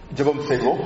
ஜெபம் செய்வோம்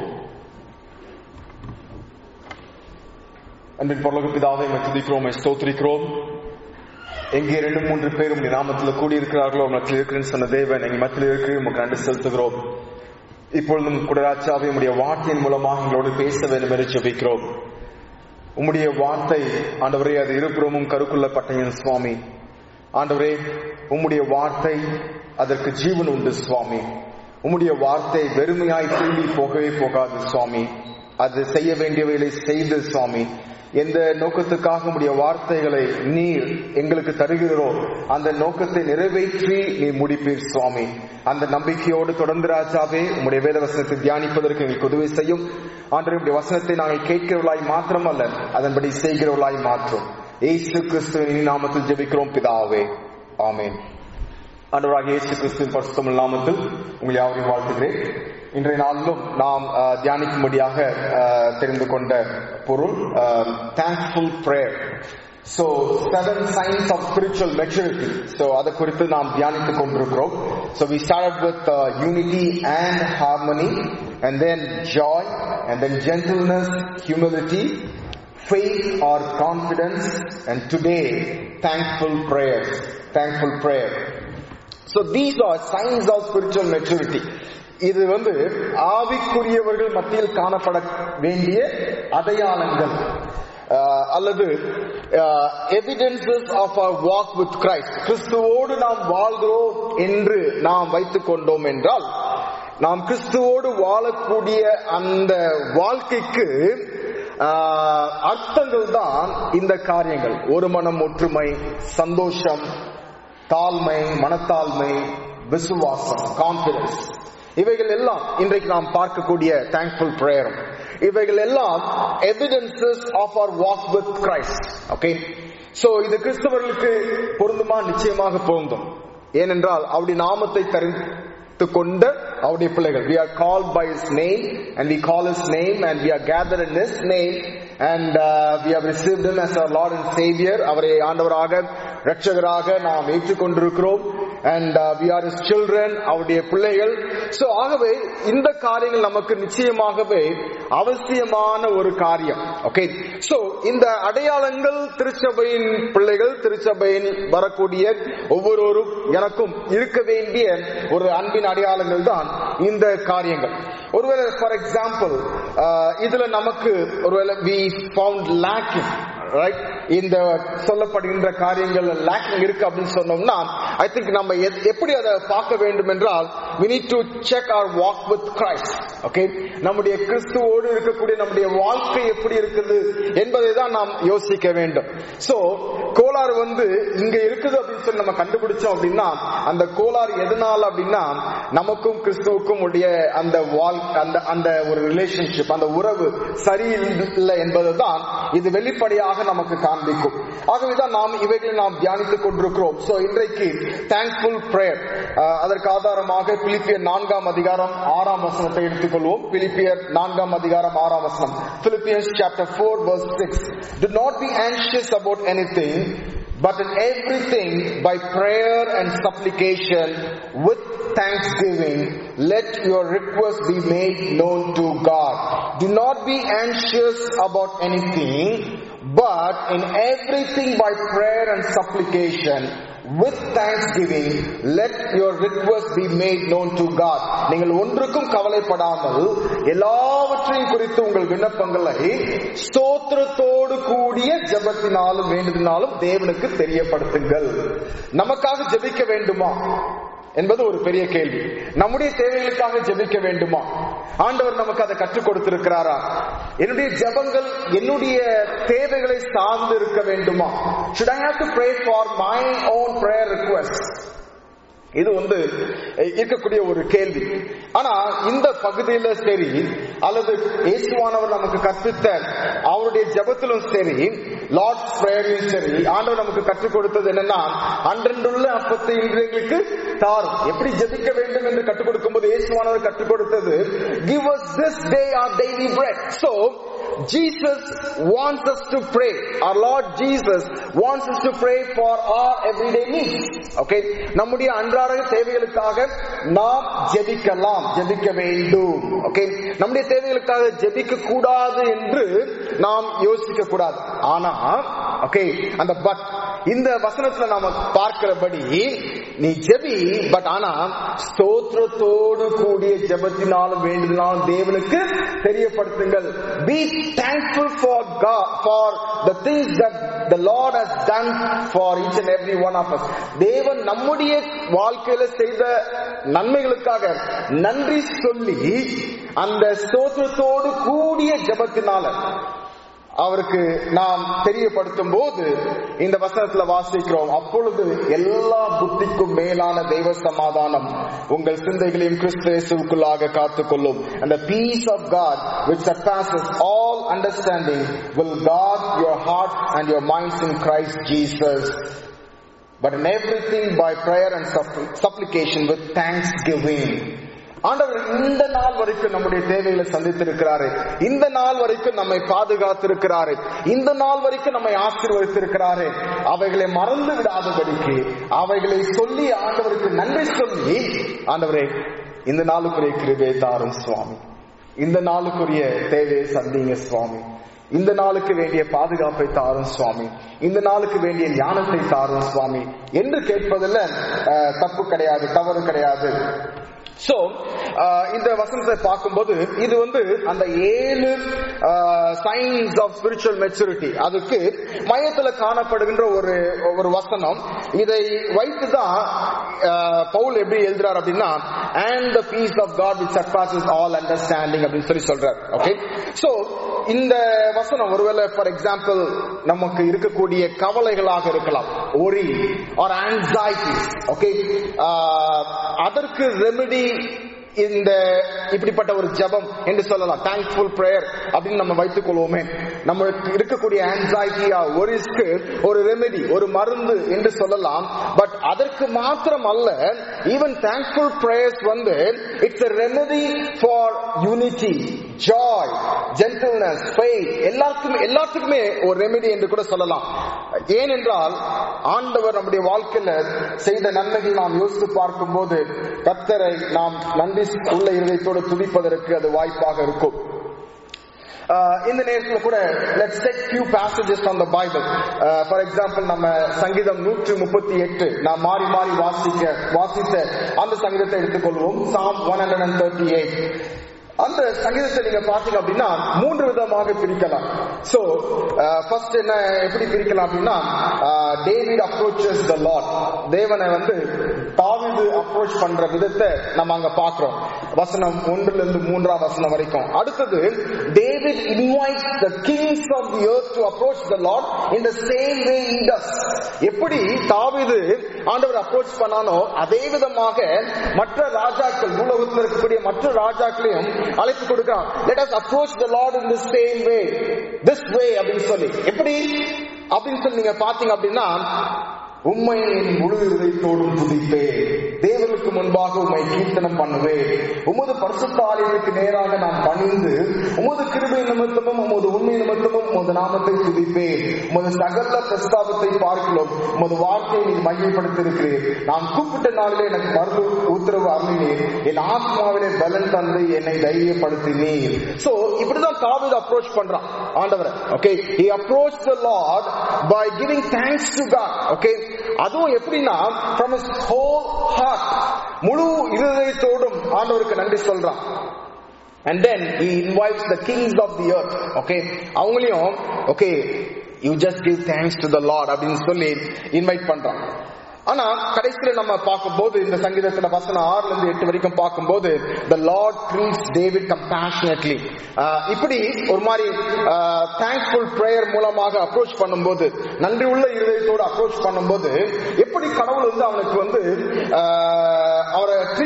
அன்பின் பரலோக பிதாவை உம்மை துதிக்கிறோம் உம்மை ஸ்தோத்திரிக்கிறோம் எங்கே இரண்டு மூன்று பேர் உடைய நாமத்தில் கூடியிருக்கிறார்களோ மத்தியில் இருக்கிறேன்னு சொன்ன தேவன் எங்க மத்தியில் இருக்கு உமக்கு நன்றி செலுத்துகிறோம் இப்பொழுதும் குடராச்சாவை உடைய வார்த்தையின் மூலமாக எங்களோடு பேச வேண்டும் என்று ஜெபிக்கிறோம் உம்முடைய வார்த்தை ஆண்டவரே அது இருபுறமும் கருக்குள்ள பட்டயம் சுவாமி ஆண்டவரே உம்முடைய வார்த்தை அதற்கு ஜீவன் உண்டு சுவாமி உம்முடைய வார்த்தை வெறுமையாய் திரும்பி போகவே போகாது சுவாமி அது செய்ய வேண்டியவைகளை செய்து சுவாமி எந்த நோக்கத்துக்காக உடைய வார்த்தைகளை நீர் எங்களுக்கு தருகிறோ அந்த நோக்கத்தை நிறைவேற்றி நீ முடிப்பீர் சுவாமி அந்த நம்பிக்கையோடு தொடர்ந்து ராஜாவே உம்முடைய வேத வசனத்தை தியானிப்பதற்கு எங்களுக்கு உதவி செய்யும் ஆண்டவருடைய வசனத்தை நாங்கள் கேட்கிறவர்களாய் மாத்திரமல்ல அதன்படி செய்கிறவர்களாய் மாற்றும் ஏசு கிறிஸ்துவின் நாமத்தில் ஜெபிக்கிறோம் பிதாவே ஆமேன் ஆண்டவராக இயேசு கிறிஸ்துவின் பரிசுத்தம் நாமத்தில் உங்களை யாவரையும் வாழ்த்துகிறேன் இன்றைய நாளிலும் நாம் தியானிக்கும்படியாக தெரிந்து கொண்ட பொருள் thankful prayer so seven signs of spiritual maturity so அதை குறித்து நாம் தியானித்துக் கொண்டிருக்கிறோம் so we start with unity and harmony and then joy and then gentleness humility faith or confidence and today thankful prayers thankful prayer so these are signs of spiritual maturity இது வந்து ஆவிக்குரியவர்கள் மத்தியில் காணப்பட வேண்டிய அடையாளங்கள் அல்லது evidences of our walk with Christ கிறிஸ்துவோடு நாம் வாழ்கிறோம் என்று நாம் வைத்துக் கொண்டோம் என்றால் நாம் கிறிஸ்துவோடு வாழக்கூடிய அந்த வாழ்க்கைக்கு அர்த்தங்கள் தான் இந்த காரியங்கள் ஒரு மனம் ஒற்றுமை சந்தோஷம் தாழ்மை மனத்தாழ்மை விசுவாசம் கான்பிடன்ஸ் இவைகள் எல்லாம் இன்றைக்கு நாம் பார்க்கக்கூடிய தேங்க்ஃபுல் பிரேயரும் இவைகள் எல்லாம் evidences of our walk with Christ okay so இது கிறிஸ்தவர்களுக்கு பொருந்துமா நிச்சயமாக பொருந்தும் ஏனென்றால் அவருடைய நாமத்தை தரித்து கொண்ட அவருடைய பிள்ளைகள் we are called by his name and we call his name and we are gathered in his name and uh, we have received him as our lord and savior அவரை ஆண்டவராக ரட்சகராக நாம் ஏற்றுக்கொண்டிருக்கிறோம் and uh, we are his children அவருடைய பிள்ளைகள் so ஆகவே இந்த காரியங்கள் நமக்கு நிச்சயமாகவே அவசியமான ஒரு காரியம் ஓகே சோ இந்த அடையாளங்கள் திருச்சபையின் பிள்ளைகள் திருச்சபையின் வரக்கூடிய ஒவ்வொருவரும் எனக்கும் இருக்க வேண்டிய ஒரு அன்பின் அடையாளங்கள் தான் இந்த காரியங்கள் ஒருவேளை ஃபார் எக்ஸாம்பிள் இதுல நமக்கு ஒருவேளை வி ஃபவுண்ட் லேக்கிங் ரைட் இந்த சொல்லப்படுகின்ற காரியங்கள் லேக்கிங் இருக்கு அப்படின்னு சொன்னோம்னா ஐ திங்க் நம்ம எப்படி அதை பார்க்க வேண்டும் என்றால் we need to check our walk with Christ okay நம்முடைய கிறிஸ்துவோடு இருக்கக்கூடிய நம்முடைய வாழ்க்கை எப்படி இருக்குது என்பதை தான் நாம் யோசிக்க வேண்டும் சோ கோளாறு வந்து இங்க இருக்குது அப்படின்னு சொல்லி நம்ம கண்டுபிடிச்சோம் அப்படின்னா அந்த கோளாறு எதனால அப்படின்னா நமக்கும் கிறிஸ்துவுக்கும் உடைய அந்த வாழ் அந்த அந்த ஒரு ரிலேஷன்ஷிப் அந்த உறவு சரியில்லை என்பதுதான் இது வெளிப்படையாக நமக்கு காண்பிக்கும் ஆகவேதான் நாம் இவைகளை நாம் தியானித்துக் கொண்டிருக்கிறோம் சோ இன்றைக்கு தேங்க்ஃபுல் பிரேயர் அதற்கு ஆதாரமாக பிலிப்பியர் நான்காம் அதிகாரம் ஆறாம் வசனத்தை எடுத்துக்கொள்வோம் பிலிப்பியர் நான்காம் அதிகாரம் ஆறாம் வசனம் Philippians chapter four verse six do not be anxious about anything but in everything by prayer and supplication with thanksgiving let your requests be made known to God do not be anxious about anything but in everything by prayer and supplication with thanksgiving let your request be made known to God நீங்கள் ஒன்றுக்கும் கவலைப்படாமல் எல்லாவற்றையும் குறித்து உங்கள் விண்ணப்பங்களை ஸ்தோத்திரத்தோடு கூடிய ஜபத்தினாலும் வேண்டுதினாலும் தேவனுக்கு தெரியப்படுத்துங்கள் நமக்காக ஜெபிக்க வேண்டுமா என்பது ஒரு பெரிய கேள்வி நம்முடைய தேவைகளுக்காக ஜெபிக்க வேண்டுமா ஆண்டவர் நமக்கு அதை கற்றுக் கொடுத்திருக்கிறாரா என்னுடைய ஜபங்கள் என்னுடைய தேவைகளை சார்ந்து இருக்க வேண்டுமா should I have to pray for my own prayer request இது வந்து இருக்கக்கூடிய ஒரு கேள்வி ஆனா இந்த பகுதியில சரி அல்லது இயேசுவானவர் நமக்கு கற்பித்த அவருடைய ஜபத்திலும் சரி லார்ட்ஸ் பிரேயரிலும் சரி ஆண்டவர் நமக்கு கற்றுக் கொடுத்தது என்னன்னா அன்றன்றுள்ள அப்பத்தை இன்றைகளுக்கு தாரும் எப்படி ஜெபிக்க வேண்டும் என்று கற்றுக் கொடுக்கும் போது இயேசுவானவர் கற்றுக் கொடுத்தது give us this day our daily bread so Jesus wants us to pray. Our Lord Jesus wants us to pray for our everyday needs. Okay? நம்முடைய அன்றாட தேவைகளுக்காக நாம் ஜெபிக்கலாம் ஜெபிக்க வேண்டும் ஓகே நம்முடைய தேவைகளுக்காக ஜெபிக்க கூடாது என்று நாம் யோசிக்க கூடாது ஆனா ஓகே அந்த பட் இந்த வசனத்துல நாம பார்க்கிறபடி நீ ஜெபி பட் ஆனா ஸ்தோத்திரத்தோடு கூடிய ஜெபத்தினாலும் வேண்டினாலும் தேவனுக்கு தெரியப்படுத்துங்கள் be thankful for God for the things that the Lord has done for each and every one of us தேவன் நம்முடைய வாழ்க்கையில செய்த நன்மைகளுக்காக நன்றி சொல்லி அந்த ஸ்தோத்திரத்தோடு கூடிய ஜெபத்தினால அவருக்கு நாம் தெரியப்படுத்தும் போது இந்த வசனத்துல வாசிக்கிறோம் அப்பொழுது எல்லா புத்திக்கும் மேலான தெய்வ சமாதானம் உங்கள் சிந்தைகளையும் கிறிஸ்துவுக்குள்ளாக காத்துக்கொள்ளும் and the peace of God which surpasses all understanding will guard your heart and your minds in Christ Jesus but in everything by prayer and suppl- supplication with thanksgiving ஆண்டவர் இந்த நாள் வரைக்கும் நம்முடைய தேவைகளை சந்தித்திருக்கிறாரு இந்த நாள் வரைக்கும் நம்மை பாதுகாத்திருக்கிறாரு இந்த நாள் வரைக்கும் நம்மை ஆசீர்வதித்திருக்கிறாரு அவைகளை மறந்து விடாதபடிக்கு அவைகளை சொல்லி ஆண்டவருக்கு நன்றி சொல்லி ஆண்டவரே இந்த நாளுக்குரிய கிருபை தாரும் சுவாமி இந்த நாளுக்குரிய தேவையை சந்திங்க சுவாமி இந்த நாளுக்கு வேண்டிய பாதுகாப்பை தாரும் சுவாமி இந்த நாளுக்கு வேண்டிய ஞானத்தை தாரும் சுவாமி என்று கேட்பதில் அஹ், தப்பு கிடையாது தவறு கிடையாது சோ இந்த வசனத்தை பார்க்கும்போது இது வந்து அந்த ஏழு சைன்ஸ் ஆஃப் ஸ்பிரிச்சுவல் மெச்சூரிட்டி அதுக்கு மையத்துல காணப்படுகின்ற ஒரு ஒரு வசனம் இதை வைத்துதான் அஹ், பவுல் எப்படி எழுதுறார் அப்படின்னா and the peace of God which surpasses all understanding அப்படின்னு சொல்லி சொல்றார் ஓகே சோ இந்த வசனம் ஒருவேளை ஃபார் எக்ஸாம்பிள் நமக்கு இருக்கக்கூடிய கவலைகளாக இருக்கலாம் ஒரி ஆர் ஆன்சைட்டிஸ் ஓகே அதற்கு ரெமெடி இந்த இப்படிப்பட்ட ஒரு ஜெபம் என்று சொல்லலாம் தேங்க்ஃபுல் பிரேயர் அப்படின்னு நம்ம வைத்துக் கொள்வோமே நம்மளுக்கு இருக்கக்கூடிய ஆன்சைட்டியா ஒரிஸ்க்கு ஒரு ரெமெடி ஒரு மருந்து என்று சொல்லலாம் பட் அதற்கு மாத்திரம் அல்ல ஈவன் தேங்க்ஃபுல் பிரேயர்ஸ் வந்து it's a remedy for unity joy gentleness faith எல்லாத்துக்குமே எல்லாத்துக்குமே ஒரு ரெமெடி என்று கூட சொல்லலாம் ஏனென்றால் ஆண்டவர் நம்முடைய வாழ்க்கையில செய்த நன்மைகள் நாம் யோசித்து பார்க்கும்போது கத்தரை நாம் நன்றி உள்ள இருதயத்தோடு துதிப்பதற்கு அது வாய்ப்பாக இருக்கும் ஆஹ் இந்த நேரத்தில் கூட let's take few passages from the Bible for example நம்ம சங்கீதம் நூற்று முப்பத்தி எட்டு நாம் மாறி மாறி வாசிக்க வாசித்த அந்த சங்கீதத்தை எடுத்துக்கொள்வோம் Psalm one hundred and thirty eight அந்த சங்கீதத்தை நீங்க பாத்தீங்க அப்படின்னா மூன்று விதமாக பிரிக்கலாம் சோ ஃபர்ஸ்ட் என்ன எப்படி பிரிக்கலாம் அப்படின்னா டேவிட் அப்ரோச்சஸ் த லாட் தேவனை வந்து தாவீது அப்ரோச் பண்ற விதத்தை நம்ம அங்க பாக்குறோம் வசனம் ஒன்றுல இருந்து மூன்றாம் வசனம் வரைக்கும் அடுத்தது David invites the kings of the earth to approach the Lord in the same way he does எப்படி தாவீது ஆண்டவர் அப்ரோச் பண்ணானோ அதே விதமாக மற்ற ராஜாக்கள் பூலோகத்தில் இருக்கக்கூடிய மற்ற ராஜாக்களையும் அழைப்பு கொடுக்கிறான் let us approach the Lord in the same way this way அப்படின்னு சொல்லி எப்படி அப்படின்னு சொல்லி நீங்க பாத்தீங்க அப்படின்னா உண்மை என் முழு இதயத்தோடும் துதிப்பே தேவனுக்கு முன்பாக உம்மை கீர்த்தனம் பண்ணுவேன் உமது பரிசுத்த ஆலயத்துக்கு நேராக நான் பணிந்து உமது கிருபை நிமித்தமும் உமது உண்மை நிமித்தமும் உமது நாமத்தை துதிப்பேன் உமது சகல பிரஸ்தாபத்தை பார்க்கிறோம் உமது வார்த்தையை நீ மையப்படுத்தியிருக்கிறீர் நான் கூப்பிட்ட நாளிலே எனக்கு மருந்து உத்தரவு அருளினீர் என் ஆத்மாவிலே பலன் தந்து என்னை தைரியப்படுத்தினீர் சோ இப்படிதான் தாவீது அப்ரோச் பண்றான் ஆண்டவரை okay he approached the lord by giving thanks to god okay அதுவும் எப்படின்னா from his whole heart முழு இருதயத்தோடும் ஆண்டவருக்கு நன்றி சொல்றான் and then he invites the kings of the earth okay அவங்களையும் okay you just give thanks to the lord அப்படின்னு சொல்லி இன்வைட் பண்றான் ஆனா கடைசியில நம்ம பார்க்கும்போது இந்த சங்கீதத்துல வசனம் ஆறுல இருந்து எட்டு வரைக்கும் பார்க்கும்போது the Lord treats David compassionately இப்படி ஒரு மாதிரி தேங்க்ஃபுல் பிரேயர் மூலமாக அப்ரோச் பண்ணும்போது நன்றி உள்ள இருதயத்தோடு அப்ரோச் பண்ணும்போது எப்படி கடவுள் வந்து அவனுக்கு வந்து ஆஹ், அவரை ட்ரீட்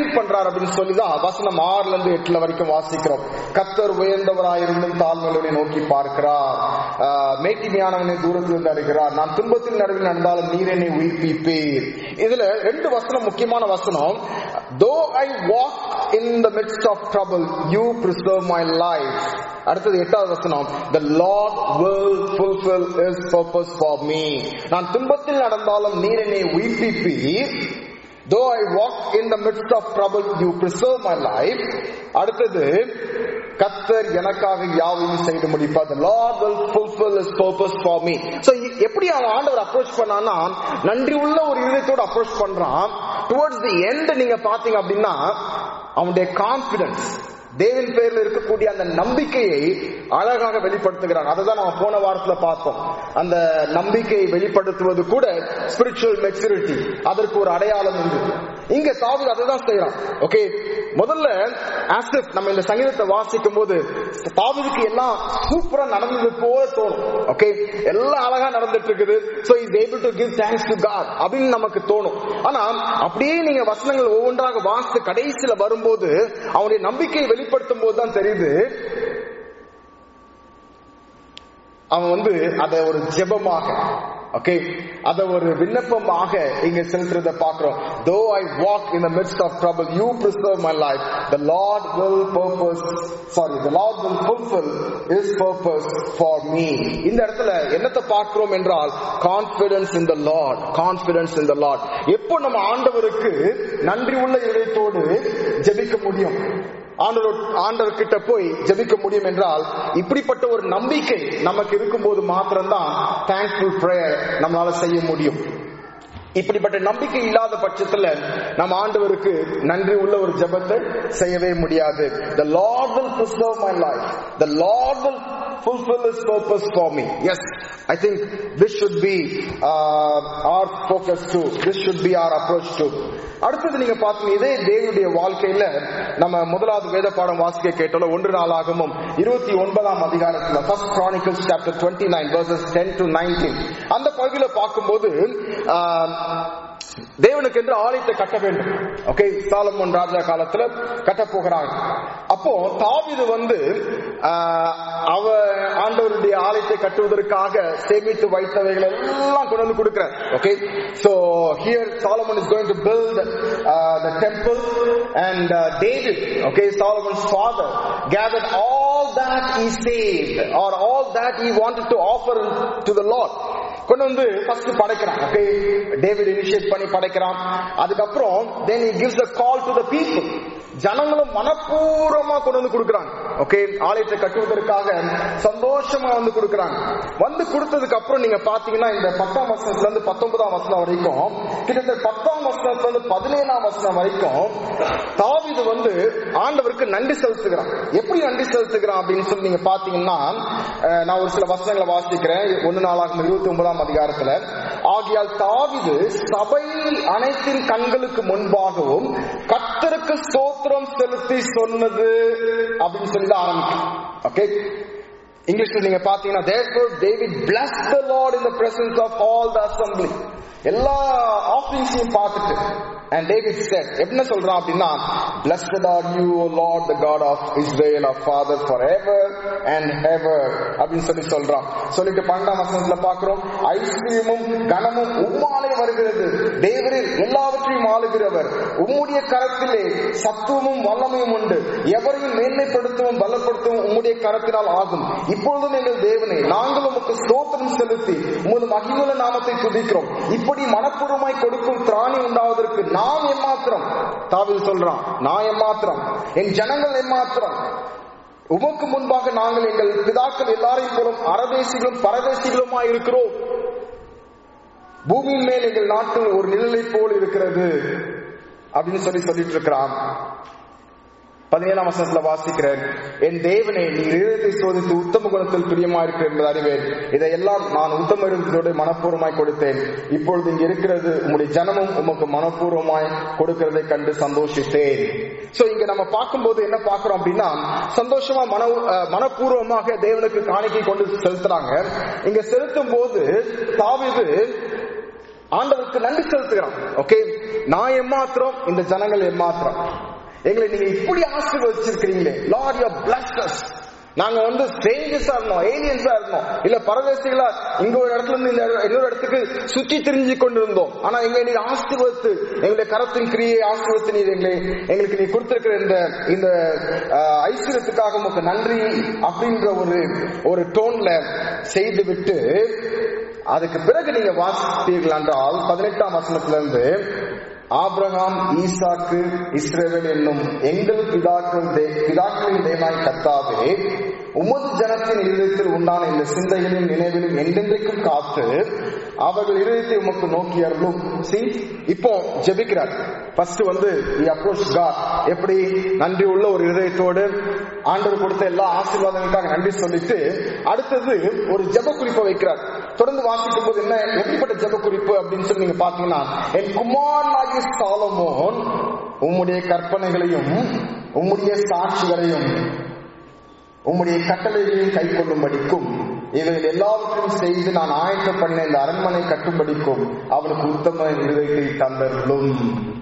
ட்ரிங்க் பண்றார் அப்படின்னு சொல்லிதான் வசனம் ஆறுல இருந்து எட்டுல வரைக்கும் வாசிக்கிறோம் கத்தர் உயர்ந்தவராயிருந்தும் தாழ்மையுடைய நோக்கி பார்க்கிறார் ஆஹ், மேட்டிமையானவனை தூரத்தில் இருந்து அறிகிறார் நான் துன்பத்தில் நடுவில் நடந்தாலும் நீர் என்னை உயிர்ப்பிப்பீர் இதுல ரெண்டு வசனம் முக்கியமான வசனம் though I walk in the midst of trouble you preserve my life அடுத்தது எட்டாவது வசனம் the lord will fulfill his purpose for me நான் துன்பத்தில் நடந்தாலும் நீர் என்னை உயிர்ப்பிப்பீர் though i walk in the midst of trouble you preserve my life அடுத்தது கத்தர் எனக்காக யாவையும் செய்து முடிப்பார் the lord will fulfill his purpose for me so இ- எப்படி அவன் ஆண்டவர் அப்ரோச் பண்ணான்னா நன்றி உள்ள ஒரு இதயத்தோட அப்ரோச் பண்றான் டுவர்ட்ஸ் தி எண்ட் நீங்க பாத்தீங்க அப்படின்னா அவனுடைய கான்பிடன்ஸ் தேவன் பேர்ல இருக்கக்கூடிய அந்த நம்பிக்கையை அழகாக வெளிப்படுத்துகிறான் அதை தான் நம்ம போன வாரத்துல பார்த்தோம் அந்த நம்பிக்கையை வெளிப்படுத்துவது கூட ஸ்பிரிச்சுவல் மெச்சூரிட்டி அதற்கு ஒரு அடையாளம் உண்டு இங்க தாவீது அதை தான் செய்யறான் ஓகே முதல்ல ஆசிப் நம்ம இந்த சங்கீதத்தை வாசிக்கும் போது தாவீதுக்கு எல்லாம் சூப்பரா நடந்தது போல தோணும் ஓகே எல்லாம் அழகா நடந்துட்டு இருக்குது so is able to give thanks to God அப்படின்னு நமக்கு தோணும் ஆனா அப்படியே நீங்க வசனங்கள் ஒவ்வொன்றாக வாசித்து கடைசியில வரும்போது அவனுடைய நம்பிக்கையை வெளிப்படுத்தும் போது தான் தெரியுது அவன் வந்து அதை ஒரு ஜெபமாக ஓகே அத ஒரு விண்ணப்பமாக இங்க செலுத்துறத பாக்குறோம் though I walk in the midst of trouble you preserve my life the lord will purpose sorry the lord will fulfill his purpose for me இந்த இடத்துல என்னத்தை பார்க்கிறோம் என்றால் confidence in the lord confidence in the lord எப்போ நம்ம ஆண்டவருக்கு நன்றி உள்ள இதயத்தோடு ஜெபிக்க முடியும் ஆண்டவர் ஆண்டவர் கிட்ட போய் ஜெபிக்க முடியும் என்றால் இப்படிப்பட்ட ஒரு நம்பிக்கை நமக்கு இருக்கும்போது மாத்திரம்தான் தேங்க்ஃபுல் ப்ரேயர் நம்மளால செய்ய முடியும் இப்படிப்பட்ட நம்பிக்கை இல்லாத பட்சத்துல நம்ம ஆண்டவருக்கு நன்றி உள்ள ஒரு ஜெபத்தை செய்யவே முடியாது the lord will preserve my life the lord will fulfill his purpose for me yes i think this should be uh, our focus too this should be our approach too அடுத்தது நீங்க பாத்தீங்க இதே தேவனுடைய வாழ்க்கையில நம்ம முதலாவது வேத பாடம் வாசிக்க கேட்டோம் ஒன்று நாளாகவும் இருபத்தி ஒன்பதாம் அதிகாரத்துல first Chronicles chapter twenty nine verses ten to nineteen அந்த பகுதியில பார்க்கும்போது ஆஹ், தேவனுக்கு என்று ஆலயத்தை கட்ட வேண்டும் ஓகே சாலமோன் ராஜா காலத்துல கட்ட போகிறாங்க அப்போ தாவீது வந்து ஆஹ், அவ ஆண்டவருடைய ஆலயத்தை கட்டுவதற்காக சேமித்து வைத்தவைகள் எல்லாம் கொண்டு வந்து கொடுக்கிறார் okay so here Solomon is going to build the temple and David okay Solomon's father gathered all that he saved or all that he wanted to offer to the Lord கொண்டு வந்து ஃபர்ஸ்ட் படைக்கிறான் okay David initiate பண்ணி படைக்கிறான் அதுக்கப்புறம் தென் he gives a call to the people ஜனங்களும் மனப்பூர்வமா கொண்டு வந்து கொடுக்கறாங்க ஓகே ஆலயத்தை கட்டுவதற்காக சந்தோஷமா வந்து கொடுக்கறாங்க வந்து கொடுத்ததுக்கு அப்புறம் நீங்க பாத்தீங்கன்னா இந்த பத்தாம் வசனத்துல இருந்து பத்தொன்பதாம் வசனம் வரைக்கும் கிட்டத்தட்ட பத்தாம் வசனத்துல இருந்து பதினேழாம் வசனம் வரைக்கும் தாவீது வந்து ஆண்டவருக்கு நன்றி செலுத்துகிறான் எப்படி நன்றி செலுத்துகிறான் அப்படின்னு சொல்லி நீங்க பாத்தீங்கன்னா அஹ், நான் ஒரு சில வசனங்களை வாசிக்கிறேன் ஒன்னு நாளாகும் இருபத்தி ஒன்பதாம் அதிகாரத்துல ஆகியால் தாவிது சபை அனைத்தின் கண்களுக்கு முன்பாகவும் கர்த்தருக்கு ஸ்தோத்திரம் செலுத்தி சொன்னது அப்படின்னு சொல்லி தான் ஆரம்பிக்கும் ஓகே இங்கிலீஷ்ல நீங்க பாத்தீங்கன்னா therefore David blessed the Lord in the presence of all the assembly எல்லா ஆஃபரிங்ஸையும் பார்த்துட்டு and David said என்ன சொல்றான் அப்படின்னா blessed are you O Lord the God of Israel our father forever and ever அப்படின்னு சொல்லி சொல்றான் சொல்லிட்டு பன்னெண்டாம் வசனத்துல பார்க்கிறோம் ஐஸ்வர்யமும் கனமும் உம்மாலே வருகிறது தேவரில் எல்லாவற்றையும் ஆளுகிறவர் உம்முடைய கரத்திலே சத்துவமும் வல்லமையும் உண்டு எவரையும் மேன்மைப்படுத்தவும் பலப்படுத்தவும் உம்முடைய கரத்தினால் ஆகும் இப்பொழுதும் எங்கள் தேவனே நாங்கள் உமக்கு ஸ்தோத்திரம் செலுத்தி உமது மகிமுள்ள நாமத்தை துதிக்கிறோம் இப்படி மனப்பூர்வமாய் கொடுக்கும் திராணி உண்டாவதற்கு நாம் எம்மாத்திரம் தாவில் சொல்றான் நான் எம்மாத்திரம் என் ஜனங்கள் எம்மாத்திரம் உமக்கு முன்பாக நாங்கள் எங்கள் பிதாக்கள் எல்லாரையும் போலும் அரதேசிகளும் பரதேசிகளுமாய் இருக்கிறோம் பூமியின் மேல் எங்கள் நாட்டில் ஒரு நிழலை போல் இருக்கிறது அப்படின்னு சொல்லி சொல்லிட்டு இருக்கிறான் பதினேழாம் வசனத்துல வாசிக்கிறேன் என் தேவனே நீ இருதயத்தை சோதித்து உத்தம குணத்தில் பிரியமா இருக்கிற என்பது அறிவேன் இதையெல்லாம் நான் உத்தம இருந்ததோடு மனப்பூர்வமாய் கொடுத்தேன் இப்பொழுது இங்க இருக்கிறது உம்முடைய ஜனமும் உமக்கு மனப்பூர்வமாய் கொடுக்கிறதை கண்டு சந்தோஷித்தேன் சோ இங்க நம்ம பார்க்கும்போது என்ன பார்க்கிறோம் அப்படின்னா சந்தோஷமா மன அஹ், மனப்பூர்வமாக தேவனுக்கு காணிக்கை கொண்டு செலுத்துறாங்க இங்க செலுத்தும் போது தாவீது ஆண்டவருக்கு நன்றி செலுத்துகிறான் ஓகே நான் ஏமாத்திரம் இந்த ஜனங்கள் ஏமாத்திரம் எங்களை நீங்க இப்படி ஆசீர்வதிச்சிருக்கிறீங்களே லார்ட் யூ பிளஸ்டஸ் நாங்க வந்து ஸ்ட்ரேஞ்சர்ஸா இருந்தோம் ஏலியன்ஸா இருந்தோம் இல்ல பரதேசிகளா இங்க ஒரு இடத்துல இருந்து இந்த இன்னொரு இடத்துக்கு சுற்றி திரிஞ்சு கொண்டிருந்தோம் ஆனா எங்களை நீர் ஆசீர்வதித்து எங்களுடைய கரத்தின் கிரியை ஆசீர்வதித்து நீர் எங்களை எங்களுக்கு நீ கொடுத்திருக்கிற இந்த இந்த ஆஹ், ஐஸ்வர்யத்துக்காக உமக்கு நன்றி அப்படின்ற ஒரு ஒரு டோன்ல செய்து விட்டு அதுக்கு பிறகு நீங்க வாசித்தீர்கள் என்றால் பதினெட்டாம் வசனத்துல இருந்து ஆபிரகாம் ஈசாக்கு இஸ்ரேவேல் என்னும் எங்கள் பிதாக்கள் தே- பிதாக்களின் தேவனாய் கத்தாவே உமது ஜனத்தின் இருதயத்தில் உண்டான இந்த சிந்தைகளின் நினைவிலும் என்றென்றைக்கும் காத்து அவர்கள் இருதயத்தை உமக்கு நோக்கி அருளும் See, இப்போ ஜெபிக்கிறார் ஃபர்ஸ்ட் வந்து அப்ரோச் God எப்படி நன்றி உள்ள ஒரு இருதயத்தோடு ஆண்டவர் கொடுத்த எல்லா ஆசீர்வாதங்களுக்காக நன்றி சொல்லிட்டு அடுத்தது ஒரு ஜெப குறிப்பை வைக்கிறார் தொடர்ந்து வாசிக்கும் போது என்ன எப்படிப்பட்ட ஜெப குறிப்பு அப்படின்னு சொல்லி நீங்க பாத்தீங்கன்னா என் குமாரனாகிய சாலமோன் உம்முடைய கற்பனைகளையும் உம்முடைய சாட்சிகளையும் உம்முடைய கட்டளைகளையும் கை கொள்ளும்படிக்கும் இவைகள் எல்லாவற்றையும் செய்து நான் ஆயத்தம் பண்ண இந்த அரண்மனை கட்டும்படிக்கும் அவனுக்கு உத்தம இருதயத்தை தந்தருளும்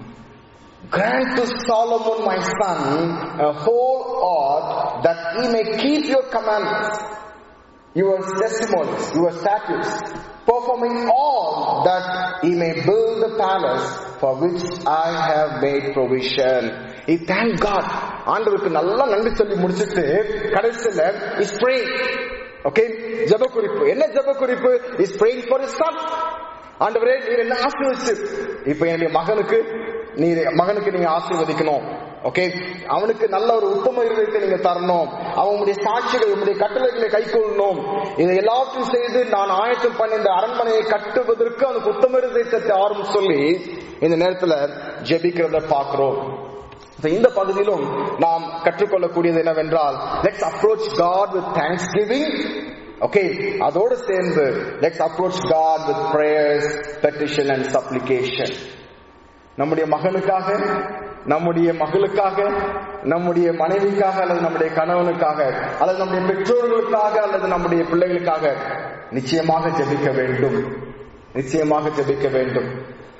Grant to Solomon my son a whole heart that he may keep your commandments, your testimonies, your statutes, performing all that he may build the palace for which I have made provision. He thank God. ஆண்டவருக்கு நல்லா நன்றி சொல்லி முடிச்சிட்டு கடைசியில is praying okay ஜெப குறிப்பு என்ன ஜெப குறிப்பு is praying for his son ஆண்டவரே நீர் என்ன ஆசீர்வதிச்சு இப்ப என்னுடைய மகனுக்கு நீர் மகனுக்கு நீங்க ஆசீர்வதிக்கணும் ஓகே அவனுக்கு நல்ல ஒரு உத்தம இருதயத்தை நீங்க தரணும் அவனுடைய சாட்சிகள் உங்களுடைய கட்டளைகளை கைக்கொள்ளணும் இதை எல்லாத்தையும் செய்து நான் ஆயத்தம் பண்ணி இந்த அரண்மனையை கட்டுவதற்கு அவனுக்கு உத்தம இருதயத்தை தாரும் சொல்லி இந்த நேரத்துல ஜெபிக்கிறத பாக்குறோம் இப்ப இந்த பகுதியிலும் நாம் கற்றுக்கொள்ளக்கூடியது என்னவென்றால் let's approach God with thanksgiving okay அதோடு சேர்ந்து let's approach God with prayers petition and supplication நம்முடைய மகனுக்காக நம்முடைய மகளுக்காக நம்முடைய மனைவிக்காக அல்லது நம்முடைய கணவனுக்காக அல்லது நம்முடைய பெற்றோர்களுக்காக அல்லது நம்முடைய பிள்ளைகளுக்காக நிச்சயமாக ஜெபிக்க வேண்டும் நிச்சயமாக ஜெபிக்க வேண்டும்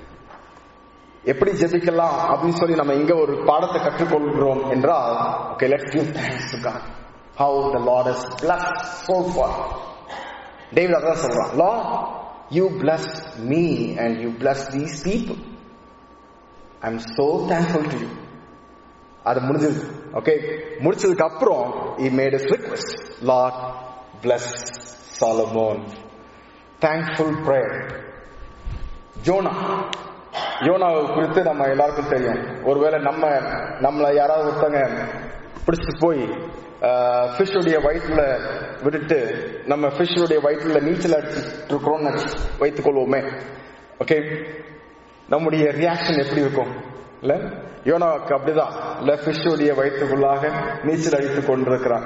எப்படி ஜெபிக்கலாம் அப்படின்னு சொல்லி நம்ம இங்க ஒரு பாடத்தை கற்றுக்கொள்கிறோம் என்றால் okay let's give thanks to God how the Lord is bless so far David அதான் சொல்றான் Lord you bless me and you bless these people I am so thankful to you அது முடிஞ்சது ஓகே முடிச்சதுக்கு அப்புறம் he made his request lord bless solomon thankful prayer ஜோனா யோனாவை குறித்து நம்ம எல்லாருக்கும் தெரியும் ஒருவேளை நம்ம நம்மள யாராவது ஒருத்தங்க பிடிச்சிட்டு போய் ஃபிஷ்ஷுடைய வயிற்றுல விட்டுட்டு நம்ம ஃபிஷ்ஷுடைய வயிற்றுல நீச்சல் அடிச்சுட்டு இருக்கிறோம்னு வைத்துக் கொள்வோமே ஓகே நம்முடைய ரியாக்ஷன் எப்படி இருக்கும் இல்ல யோனாவுக்கு அப்படிதான் இல்ல ஃபிஷ்ஷுடைய வயிற்றுக்குள்ளாக நீச்சல் அடித்துக் கொண்டிருக்கிறான்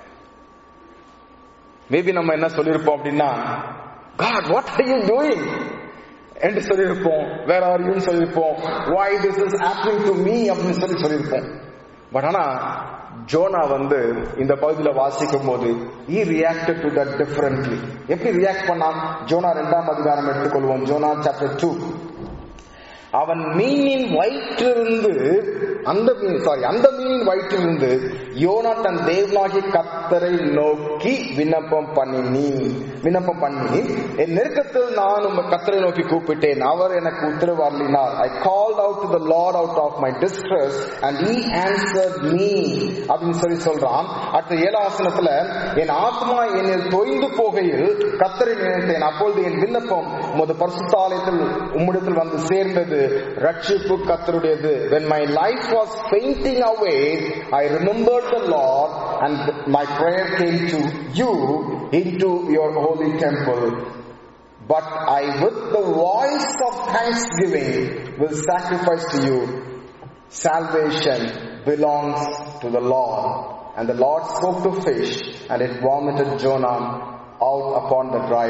மேபி நம்ம என்ன சொல்லியிருப்போம் அப்படின்னா God what are you doing என்று சொல்லியிருப்போம் வேற ஆர் சொல்லியிருப்போம் why this is happening to me அப்படின்னு சொல்லி சொல்லியிருப்போம் பட் ஆனா ஜோனா வந்து இந்த பகுதியில வாசிக்கும் போது he reacted to that differently எப்படி ரியாக்ட் பண்ணான் ஜோனா இரண்டாம் அதிகாரம் எடுத்துக்கொள்வோம் ஜோனா சாப்டர் டூ அவன் மீனின் வயிற்றிலிருந்து அந்த மீன் சாரி அந்த மீனின் வயிற்றிலிருந்து யோனா தன் தேவனாகி கத்தரை நோக்கி விண்ணப்பம் பண்ணி விண்ணப்பம் பண்ணி என் நெருக்கத்தில் நான் உங்க கத்தரை நோக்கி கூப்பிட்டேன் அவர் எனக்கு உத்தரவு அருளினார் I called out to the Lord out of my distress and he answered me அப்படின்னு சொல்லி சொல்றான் அடுத்த ஏழாசனத்துல என் ஆத்மா என்னில் தொய்ந்து போகையில் கத்தரை நினைத்தேன் அப்பொழுது என் விண்ணப்பம் உமது பரிசுத்தாலயத்தில் உம்மிடத்தில் வந்து சேர்ந்தது ரட்சிப்பு கத்தருடையது when my life was fainting away I remembered the Lord and my prayer came to you into your holy temple but I with the voice of thanksgiving will sacrifice to you salvation belongs to the Lord and the Lord spoke to fish and it vomited Jonah out upon the dry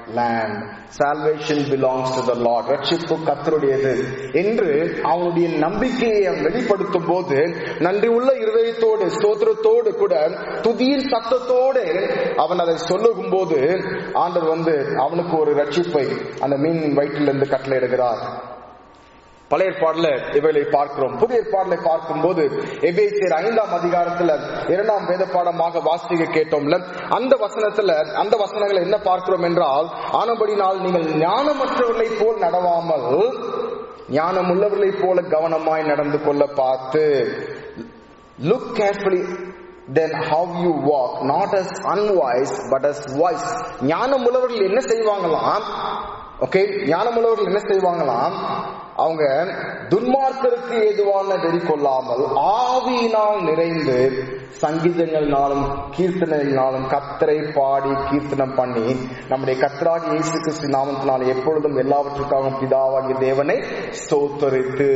land salvation belongs to the lord ரட்சிப்பு கர்த்தருடையது என்று அவனுடைய நம்பிக்கையை அவன் வெளிப்படுத்தும் போது நன்றி உள்ள இருதயத்தோடு ஸ்தோத்திரத்தோடு கூட துதியின் சத்தத்தோடு அவன் அதை சொல்லும் போது ஆண்டவர் வந்து அவனுக்கு ஒரு ரட்சிப்பை அந்த மீனின் வயிற்றிலிருந்து கட்டளையிடுகிறார் பழைய ஏற்பாடுல இவைகளை பார்க்கிறோம் புதிய ஏற்பாடுல பார்க்கும்போது எபேசியர் ஐந்தாம் அதிகாரத்துல இரண்டாம் வேத பாடமாக வாசிக்க கேட்டோம்ல அந்த வசனத்துல அந்த வசனங்களை என்ன பார்க்கிறோம் என்றால் ஆனபடினால் நீங்கள் ஞானமற்றவர்களைப் போல் நடவாமல் ஞானம் உள்ளவர்களைப் போல கவனமாய் நடந்து கொள்ள பார்த்து look carefully then how you walk not as unwise but as wise ஞானம் உள்ளவர்கள் என்ன செய்வாங்களாம் ஓகே ஞானம் உள்ளவர்கள் என்ன செய்வாங்களாம் அவங்க துன்மார்க்கருக்கு ஏதுவான வெறி கொள்ளாமல் ஆவியினால் நிறைந்து சங்கீதங்கள்னாலும் கீர்த்தனைகளாலும் கத்தரை பாடி கீர்த்தனம் பண்ணி நம்முடைய கத்தராக இயேசு கிறிஸ்து நாமத்தினால் எப்பொழுதும் எல்லாவற்றுக்காகவும் பிதாவாகிய தேவனை ஸ்தோத்தரித்து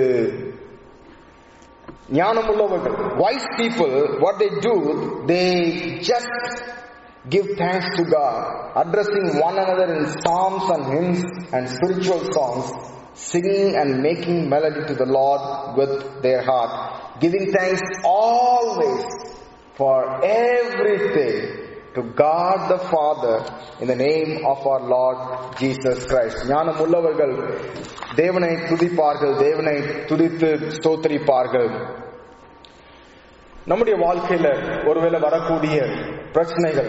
ஞானம் உள்ளவர்கள் wise people what they do they just give thanks to God addressing one another in psalms and hymns and spiritual songs singing and making melody to the Lord with their heart giving thanks always for everything to God the Father in the name of our Lord Jesus Christ ஞானம் உள்ளவர்கள் தேவனை துதிப்பார்கள் தேவனை துதித்து ஸ்தோத்தரிப்பார்கள் நம்முடைய வாழ்க்கையில ஒருவேளை வரக்கூடிய பிரச்சனைகள்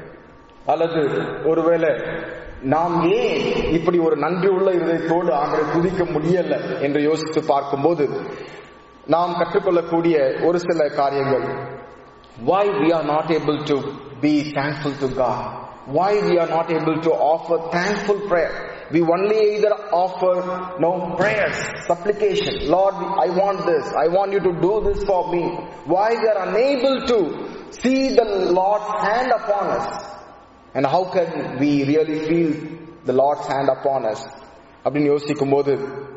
அல்லது ஒருவேளை நாம் ஏன் இப்படி ஒரு நன்றி உள்ள இருதயத்தோடு ஆண்டரை துதிக்க முடியல என்று யோசித்து பார்க்கும்போது நாம் கற்றுக்கொள்ளக்கூடிய ஒரு சில காரியங்கள் why we are not able to be thankful to God why we are not able to offer thankful prayer we only either offer no prayers supplication lord i want this i want you to do this for me why we are unable to see the lord's hand upon us and how can we really feel the lord's hand upon us அப்படின்னு யோசிக்கும் போது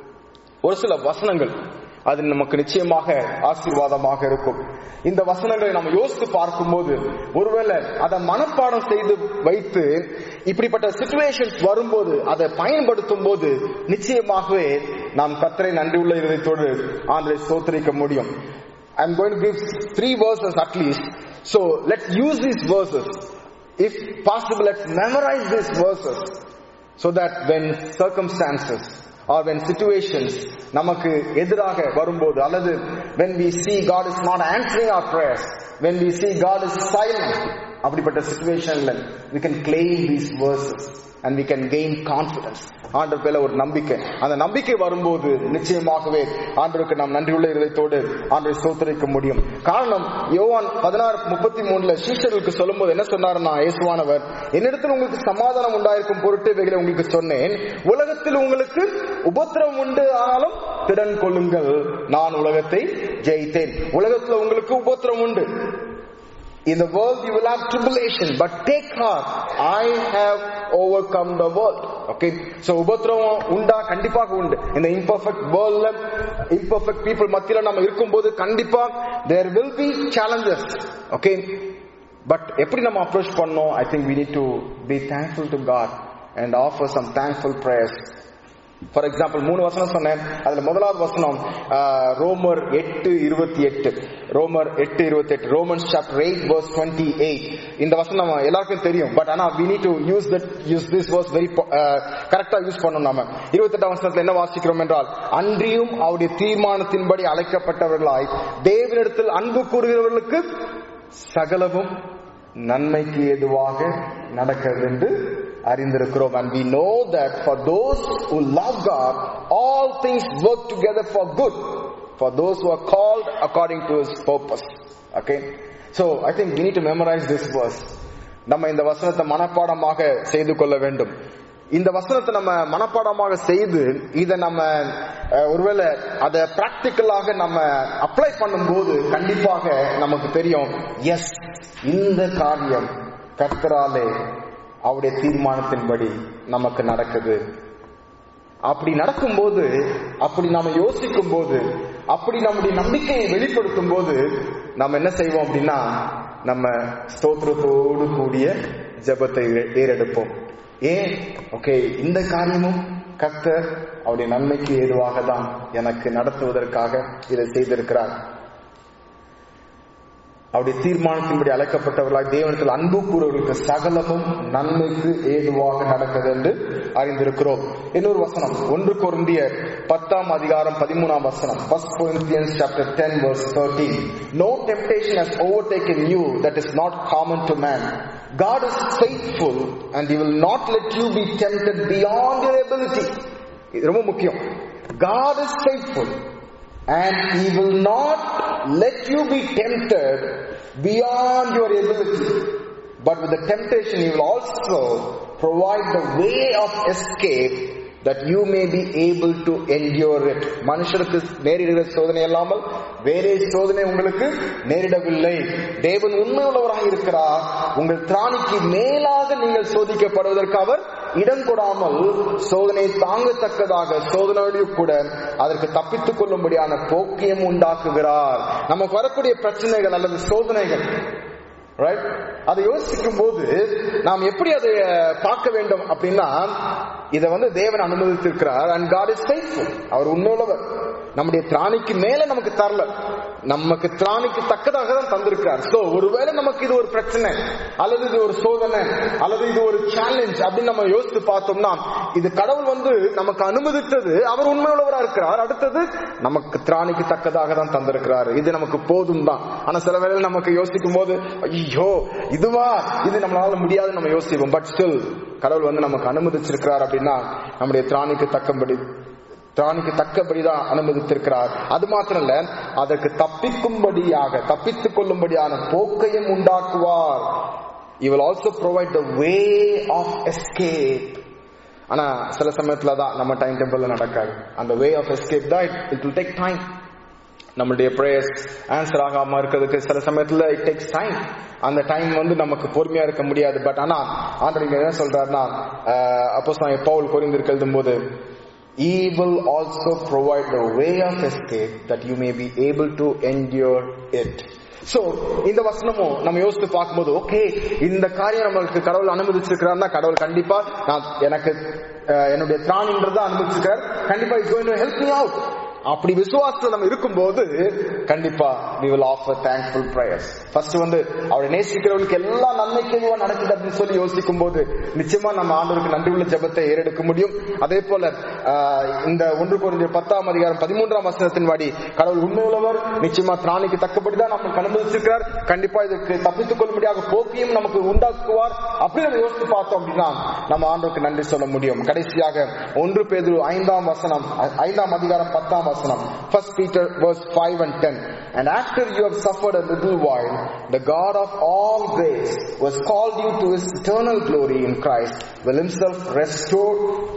ஒரு சில வசனங்கள் அது நமக்கு நிச்சயமாக ஆசீர்வாதமாக இருக்கும் இந்த வசனங்களை நம்ம யோசித்து பார்க்கும்போது ஒருவேளை அதை மனப்பாடம் செய்து வைத்து இப்படிப்பட்ட சுச்சுவேஷன்ஸ் வரும்போது அதை பயன்படுத்தும் போது நிச்சயமாகவே நாம் கத்தரை நன்றியுள்ள இருதயத்தோடு ஆண்டரை சோத்தரிக்க முடியும் I'm going to give three verses at least. So let's use these verses. If possible, let's memorize these verses so that when circumstances or when situations நமக்கு எதிராக வரும்போது அல்லது when we see God is not answering our prayers when we see God is silent அப்படிப்பட்ட situationல we can claim these verses and we can gain confidence ஆண்டவர் பேல ஒரு நம்பிக்கை அந்த நம்பிக்கை வரும்போது நிச்சயமாகவே ஆண்டவருக்கு நாம் நன்றியுள்ள இருதயத்தோடு ஆண்டரை சோத்தரிக்க முடியும் காரணம் யோவான் பதினாறு முப்பத்தி மூணுல சீஷர்களுக்கு சொல்லும்போது என்ன சொன்னாருன்னா இயேசுவானவர் என்னிடத்தில் உங்களுக்கு சமாதானம் உண்டாயிருக்கும் பொருட்டு இவைகளை உங்களுக்கு சொன்னேன் உலகத்தில் உங்களுக்கு உபத்திரம் உண்டு ஆனாலும் திறன் கொள்ளுங்கள் நான் உலகத்தை ஜெயித்தேன் உலகத்துல உங்களுக்கு உபத்திரம் உண்டு In the world you will have tribulation, but take heart, I have overcome the world. Okay, so உபத்திரவம் உண்டா கண்டிப்பாக உண்டு இந்த imperfect worldல imperfect people மத்தியில நம்ம இருக்கும்போது கண்டிப்பா there will be challenges. Okay, but எப்படி நம்ம approach பண்ணோம் I think we need to be thankful to God and offer some thankful prayers. For example மூணு வசனம் சொன்னேன் அதுல முதலாவது வசனம் ஆஹ், ரோமர் எட்டு இருபத்தி எட்டு ரோமர் எட்டு இருபத்தி எட்டு Romans chapter eight verse twenty eight இந்த வசனம் நம்ம எல்லாருக்கும் தெரியும் பட் ஆனா we need to use that use this verse very கரெக்டா யூஸ் பண்ணணும் நாம இருபத்தெட்டாம் வசனத்துல என்ன வாசிக்கிறோம் என்றால் அன்றியும் அவருடைய தீர்மானத்தின்படி அழைக்கப்பட்டவர்களாய் தேவனிடத்தில் அன்பு கூறுகிறவர்களுக்கு சகலமும் நன்மைக்கு ஏதுவாக நடக்கிறது என்று அறிந்திருக்கிறோம் and we know that for those who love God all things work together for good for those who are called according to his purpose okay so i think we need to memorize this verse நம்ம இந்த வசனத்தை மனப்பாடமாக செய்து கொள்ள வேண்டும் இந்த வசனத்தை நம்ம மனப்பாடமாக செய்து இதை நம்ம அஹ், ஒருவேளை அதை பிராக்டிக்கலாக நம்ம அப்ளை பண்ணும்போது கண்டிப்பாக நமக்கு தெரியும் எஸ் இந்த காரியம் கர்த்தராலே அவருடைய தீர்மானத்தின்படி நமக்கு நடக்குது அப்படி நடக்கும்போது அப்படி நாம யோசிக்கும் போது அப்படி நம்முடைய நம்பிக்கையை வெளிப்படுத்தும் போது நம்ம என்ன செய்வோம் அப்படின்னா நம்ம ஸ்தோத்திரத்தோடு கூடிய ஜெபத்தை ஏறெடுப்போம் ஏன் ஓகே இந்த காரியமும் கர்த்தர் அவருடைய நன்மைக்கு ஏதுவாக தான் எனக்கு நடத்துவதற்காக இதை செய்திருக்கிறார் அவருடைய தீர்மானத்தின்படி அழைக்கப்பட்டவர்களாய் தேவனத்தில் அன்பு கூறுவர்களுக்கு சகலமும் நன்மைக்கு ஏதுவாக நடக்கிறது என்று அறிந்திருக்கிறோம் இன்னொரு வசனம் ஒன்று கொருந்தியர் பத்தாம் அதிகாரம் பதிமூணாம் வசனம் First Corinthians chapter 10 verse 13 No temptation has overtaken you that is not common to man God is faithful and he will not let you be tempted beyond your ability இது ரொம்ப முக்கியம் God is faithful and he will not let you be tempted beyond your ability. But with the temptation, he will also provide the way of escape that you may be able to endure it. மனுஷருக்கு நேரிடுகிற சோதனை இல்லாமல் வேறே சோதனை உங்களுக்கு நேரிடவில்லை தேவன் உண்மை உள்ளவராக இருக்கிறார் உங்கள் திராணிக்கு மேலாக நீங்கள் சோதிக்கப்படுவதற்கு அவர் இடம் கொடாமல் சோதனை தாங்கத்தக்கதாக சோதனையோடு கூட அதற்கு தப்பித்துக் கொள்ளும்படியான போக்கியம் உண்டாக்குகிறார் நமக்கு வரக்கூடிய பிரச்சனைகள் அல்லது சோதனைகள் ரைட் அதை யோசிக்கும் போது நாம் எப்படி அதை பார்க்க வேண்டும் அப்படின்னா இதை வந்து தேவன் அனுமதித்திருக்கிறார் அண்ட் காட் இஸ் ஃபெய்த்ஃபுல் அவர் உண்மையுள்ளவர் நம்முடைய திராணிக்கு மேல நமக்கு தரல நமக்கு திராணிக்கு தக்கதாக தான் தந்திருக்கிறார் சோ ஒருவேளை நமக்கு இது ஒரு பிரச்சனை அல்லது இது ஒரு சோதனை அல்லது இது ஒரு சேலஞ்ச் அப்படின்னு நம்ம யோசித்து பார்த்தோம்னா இது கடவுள் வந்து நமக்கு அனுமதித்தது அவர் உண்மையுள்ளவரா இருக்கிறார் அடுத்தது நமக்கு திராணிக்கு தக்கதாக தான் தந்திருக்கிறார் இது நமக்கு போதும் தான் ஆனா சில வேளை நமக்கு யோசிக்கும் போது ஐயோ இதுவா இது நம்மளால முடியாது நம்ம யோசிப்போம் பட் ஸ்டில் கடவுள் வந்து நமக்கு அனுமதிச்சிருக்கிறார் அப்படின்னா நம்முடைய திராணிக்கு தக்கபடி திராணிக்கு தக்கபடிதான் அனுமதித்திருக்கிறார் அது மாத்திரம் இல்ல அதற்கு தப்பிக்கும்படியாக தப்பித்துக் கொள்ளும்படியான போக்கையும் உண்டாக்குவார் you will also provide the way of escape ஆனா சில சமயத்துல தான் நம்ம டைம் டேபிள்ல நடக்காது அந்த வே ஆஃப் எஸ்கேப் தான் இட் வில் டேக் டைம் நம்மளுடைய ப்ரேயர்ஸ் ஆன்சர் ஆகாம இருக்கிறதுக்கு சில சமயத்துல இட் டேக்ஸ் டைம் அந்த டைம் வந்து நமக்கு பொறுமையா இருக்க முடியாது பட் ஆனா ஆண்டர் இங்க என்ன சொல்றாருன்னா அப்போ பவுல் குறிந்திருக்கு எழுதும் போது He will also provide the way of escape that you may be able to endure it. So இந்த வசனமும் நம்ம யோசித்து பார்க்கும்போது ஓகே இந்த காரியம் நம்மளுக்கு கடவுள் அனுமதிச்சிருக்கிறார்னா கடவுள் கண்டிப்பா நான் எனக்கு அஹ், என்னுடைய திராணின்றதை அனுமதிச்சிருக்கார் கண்டிப்பா is going to help me out அப்படி விசுவாசத்துல நம்ம இருக்கும்போது கண்டிப்பா we will offer thankful prayers first வந்து அவரை நேசிக்கிறவர்களுக்கு எல்லா நன்மைக்குமா நடக்குது அப்படின்னு சொல்லி யோசிக்கும் போது நிச்சயமா நம்ம ஆண்டவருக்கு நன்றி உள்ள ஜெபத்தை ஏறெடுக்க முடியும் அதே போல ஆஹ், இந்த ஒன்று குறைஞ்ச பத்தாம் அதிகாரம் பதிமூன்றாம் வசனத்தின் வாடி கடவுள் உண்மையுள்ளவர் நிச்சயமா திராணிக்கு தக்கபடிதான் நமக்கு அனுமதிச்சிருக்கிறார் கண்டிப்பா இதுக்கு தப்பித்துக் கொள்ளும்படியாக போக்கியும் நமக்கு உண்டாக்குவார் அப்படி நம்ம யோசித்து பார்த்தோம் அப்படின்னா நம்ம ஆண்டவருக்கு நன்றி சொல்ல முடியும் கடைசியாக ஒன்று பேதுரு ஐந்தாம் வசனம் ஐ- ஐந்தாம் அதிகாரம் பத்தாம் வசனம் First Peter verse 5 and 10 and after you have suffered a little while the God of all grace was called you to his eternal glory in Christ will himself restore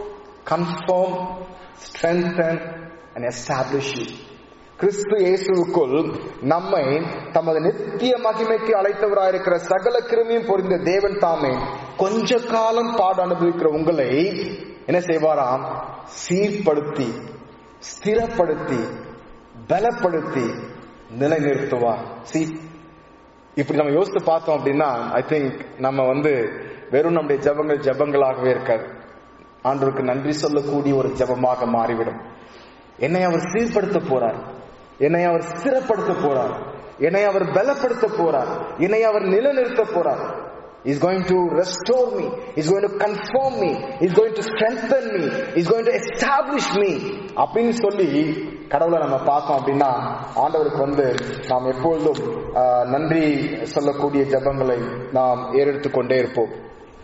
confirm strengthen and establish you கிறிஸ்து இயேசுவுக்குள் நம்மை தமது நித்திய மகிமைக்கு அழைத்தவராயிருக்கிற சகல கிருமியும் பொறிந்த தேவன் தாமே கொஞ்ச காலம் பாடு அனுபவிக்கிற உங்களை என்ன செய்வாராம் சீர்படுத்தி ஸ்திரப்படுத்தி பலப்படுத்தி நிலைநிறுத்துவார் சி இப்படி நம்ம யோசித்து பார்த்தோம் அப்படின்னா ஐ திங்க் நம்ம வந்து வெறும் நம்முடைய ஜெபங்கள் ஜெபங்களாகவே இருக்காது ஆண்டவருக்கு நன்றி சொல்லக்கூடிய ஒரு ஜெபமாக மாறிவிடும் என்னை அவர் சீர்படுத்த போறார் என்னை அவர் ஸ்திரப்படுத்த போறார் என்னை அவர் பலப்படுத்த போறார் என்னை அவர் நிலைநிறுத்த போறார் He's going to restore me. He's going to confirm me. He's going to strengthen me. He's going to establish me. அப்படின்னு சொல்லி கடவுளை நம்ம பார்த்தோம் அப்படின்னா ஆண்டவருக்கு வந்து நாம் எப்பொழுதும் ஆஹ், நன்றி சொல்லக்கூடிய ஜெபங்களை நாம் ஏறெடுத்துக் கொண்டே இருப்போம்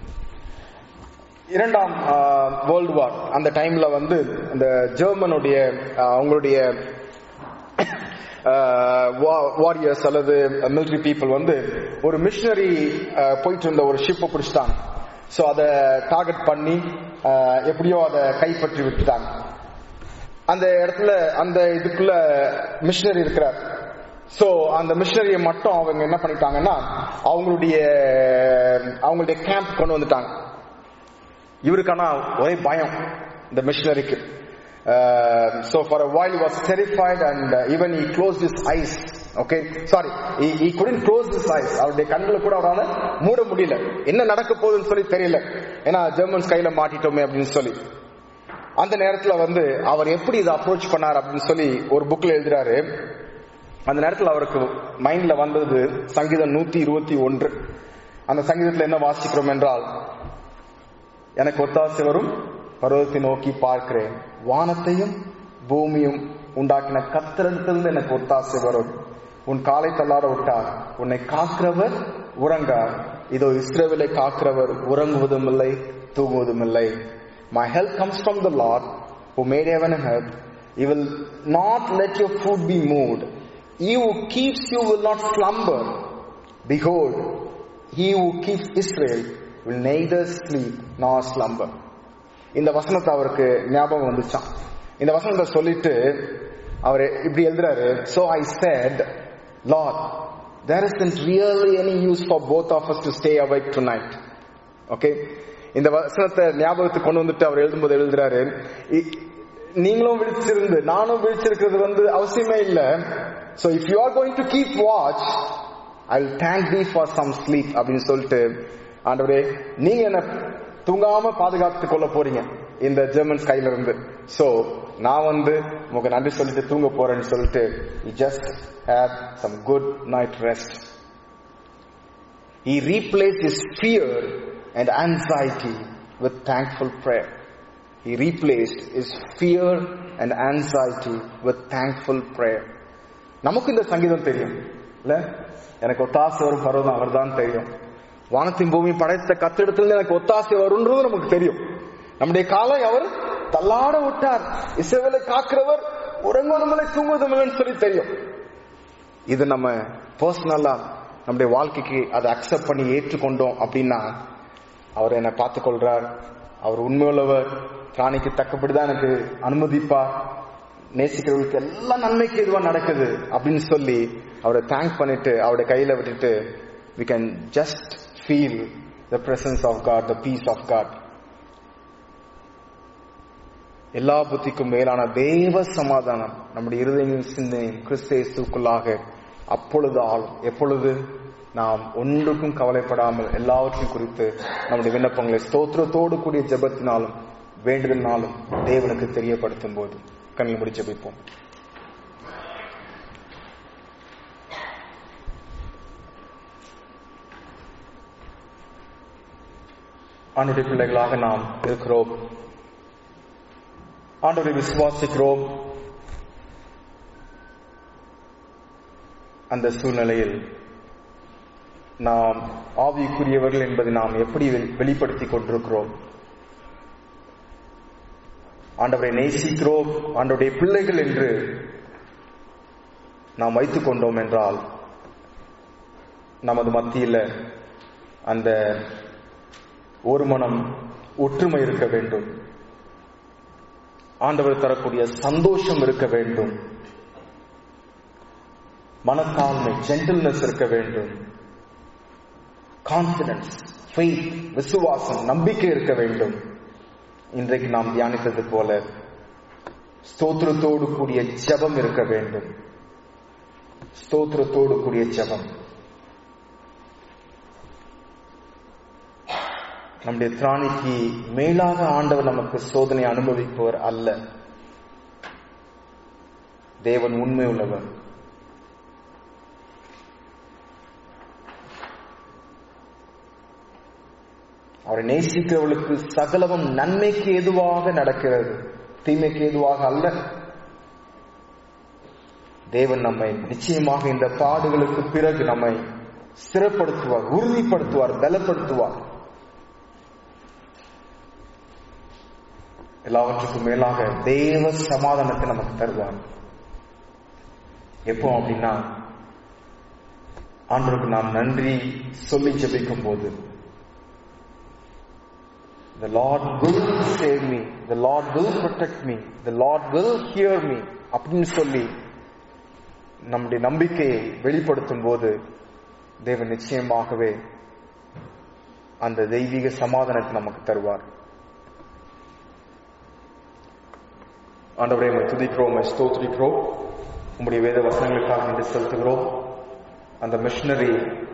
இரண்டாம் வேர்ல்டு வார் அந்த டைம்ல வந்து இந்த ஜெர்மனுடைய ஆஹ், அவங்களுடைய வாரியர்ஸ் அல்லது மிலிட்டரி பீப்புள் வந்து ஒரு மிஷினரி போயிட்டு இருந்த ஒரு ஷிப்பை பிடிச்சிட்டாங்க ஸோ அதை டார்கெட் பண்ணி ஆஹ், எப்படியோ அதை கைப்பற்றி விட்டுட்டாங்க அந்த இடத்துல அந்த இதுக்குள்ள மிஷினரி இருக்கிறார் சோ அந்த மிஷினரியை மட்டும் அவங்க என்ன பண்ணிட்டாங்கன்னா அவங்களுடைய அவங்களுடைய கேம்ப் கொண்டு வந்துட்டாங்க இவருக்கான ஒரே பயம் இந்த மிஷினரிக்கு so for a while he was terrified and uh, even he closed his eyes okay sorry he couldn't close his eyes அவருடைய கண்களை கூட அவரால மூட முடியல என்ன நடக்க போகுதுன்னு சொல்லி தெரியல ஏன்னா ஜெர்மன்ஸ் கையில மாட்டிட்டோமே அப்படின்னு சொல்லி அந்த நேரத்துல வந்து அவர் எப்படி இதை அப்ரோச் பண்ணார் அப்படின்னு சொல்லி ஒரு புக்ல எழுதுறாரு அந்த நேரத்துல அவருக்கு மைண்ட்ல வந்தது சங்கீதம் நூத்தி இருபத்தி ஒன்று அந்த சங்கீதத்துல என்ன வாசிக்கிறோம் என்றால் எனக்கு ஒத்தாசை வரும் பருவத்தை நோக்கி பார்க்கிறேன் வானத்தையும் பூமியும் உண்டாக்கின கத்திரத்திலிருந்து எனக்கு ஒத்தாசை வரும் உன் காலை தள்ளாட விட்டார் உன்னை காக்கிறவர் உறங்கார் இதோ இஸ்ரேவிலை காக்கிறவர் உறங்குவதும் இல்லை தூங்குவதும் இல்லை my help comes from the Lord who made heaven and earth he will not let your foot be moved he who keeps you will not slumber behold he who keeps israel will neither sleep nor slumber இந்த வசனத்தை அவருக்கு ஞாபகம் வந்துச்சான் இந்த வசனத்தை சொல்லிட்டு அவர் இப்படி எழுதுறாரு so i said lord there isn't really any use for both of us to stay awake tonight okay இந்த வசனத்தை ஞாபகத்துக்கு கொண்டு வந்துட்டு அவர் எழுதும்போது எழுதுறாரு "இ- நீங்களும் விழிச்சிருந்து நானும் விழிச்சிருக்கிறது வந்து அவசியமே இல்ல so if you are going to keep watch I will thank thee for some sleep அப்படின்னு சொல்லிட்டு ஆண்டவரே நீங்க என்ன தூங்காம பாதுகாத்துக் கொள்ள போறீங்க இந்த ஜெர்மன்ஸ் கையில இருந்து சோ நான் வந்து உங்களுக்கு நன்றி சொல்லிட்டு தூங்க போறேன்னு சொல்லிட்டு just have some good night rest He replaced his fear and anxiety with thankful prayer. He replaced his fear and anxiety with thankful prayer. நமக்கு இந்த சங்கீதம் தெரியும் இல்ல எனக்கு ஒத்தாசை வரும் பருவம் அவர்தான் தெரியும் வானத்தின் பூமி படைத்த கத்திடத்துல எனக்கு ஒத்தாசை வரும்ன்றது நமக்கு தெரியும் நம்முடைய காலை அவர் தள்ளாட விட்டார் இசைவலை காக்கிறவர் உறங்குவதுமில்லை தூங்குவதுமில்லைன்னு சொல்லி தெரியும் இது நம்ம பர்சனலா நம்முடைய வாழ்க்கைக்கு அதை அக்செப்ட் பண்ணி ஏற்றுக்கொண்டோம் அப்படின்னா அவர் என்னை பார்த்து கொள்றார் அவர் உண்மையுள்ளவர் பிராணிக்கு தக்கபடிதான் எனக்கு அனுமதிப்பார் நேசிக்கிறவர்களுக்கு எல்லாம் நன்மைக்கு எதுவா நடக்குது அப்படின்னு சொல்லி அவரை தேங்க் பண்ணிட்டு அவருடைய கையில விட்டுட்டு we can just feel the presence of God the peace of God எல்லா புத்திக்கும் மேலான தேவ சமாதானம் நம்முடைய இருதயங்களின் சிந்தனையும் கிறிஸ்தேசுக்குள்ளாக அப்பொழுது ஆளும் எப்பொழுது நாம் ஒன்றுக்கும் கவலைப்படாமல் எல்லாவற்றையும் குறித்து நம்முடைய விண்ணப்பங்களை ஸ்தோத்திரத்தோடு கூடிய ஜெபத்தினாலும் வேண்டுதலினாலும் தேவனுக்கு தெரியப்படுத்தும் போது கண்ணில் முடி ஜெபிப்போம் ஆண்டுடைய பிள்ளைகளாக நாம் இருக்கிறோம் ஆண்டவரை விசுவாசிக்கிறோம் அந்த சூழ்நிலையில் நாம் ஆவிக்குரியவர்கள் என்பதை நாம் எப்படி வெ- வெளிப்படுத்திக் கொண்டிருக்கிறோம் ஆண்டவரை நேசிக்கிறோம் ஆண்டவருடைய பிள்ளைகள் என்று நாம் வைத்துக் கொண்டோம் என்றால் நமது மத்தியில் அந்த ஒரு மனம் ஒற்றுமை இருக்க வேண்டும் ஆண்டவர் தரக்கூடிய சந்தோஷம் இருக்க வேண்டும் மனத்தாழ்மை ஜென்டில்னஸ் இருக்க வேண்டும் கான்பிடன்ஸ் ஃபெய்த் விசுவாசம் நம்பிக்கை இருக்க வேண்டும் இன்றைக்கு நாம் தியானித்தது போல ஸ்தோத்திரத்தோடு கூடிய ஜெபம் இருக்க வேண்டும் ஸ்தோத்திரத்தோடு கூடிய ஜெபம் நம்முடைய திராணிக்கு மேலாக ஆண்டவர் நமக்கு சோதனை அனுபவிப்பவர் அல்ல தேவன் உண்மை உள்ளவர் அவரை நேசிக்கிறவர்களுக்கு சகலமும் நன்மைக்கு ஏதுவாக நடக்கிறது தீமைக்கு ஏதுவாக அல்ல தேவன் நம்மை நிச்சயமாக இந்த பாடுகளுக்கு பிறகு நம்மை ஸ்திரப்படுத்துவார் உறுதிப்படுத்துவார் பலப்படுத்துவார் எல்லாவற்றுக்கும் மேலாக தேவ சமாதானத்தை நமக்கு தருவார் எப்போ அப்படின்னா ஆண்டவருக்கு நாம் நன்றி சொல்லி ஜெபிக்கும் போது The Lord will save me. The Lord will protect me. The Lord will hear me. அப்படின்னு சொல்லி நம்முடைய நம்பிக்கையை வெளிப்படுத்தும் போது தேவன் நிச்சயமாகவே அந்த தெய்வீக சமாதானத்தை நமக்கு தருவார் ஆண்டவரே உம்மை துதிக்கிறோம் உம்மை ஸ்தோத்திரிக்கிறோம் உம்முடைய வேத வசனங்களுக்காக நன்றி செலுத்துகிறோம் அந்த மிஷனரி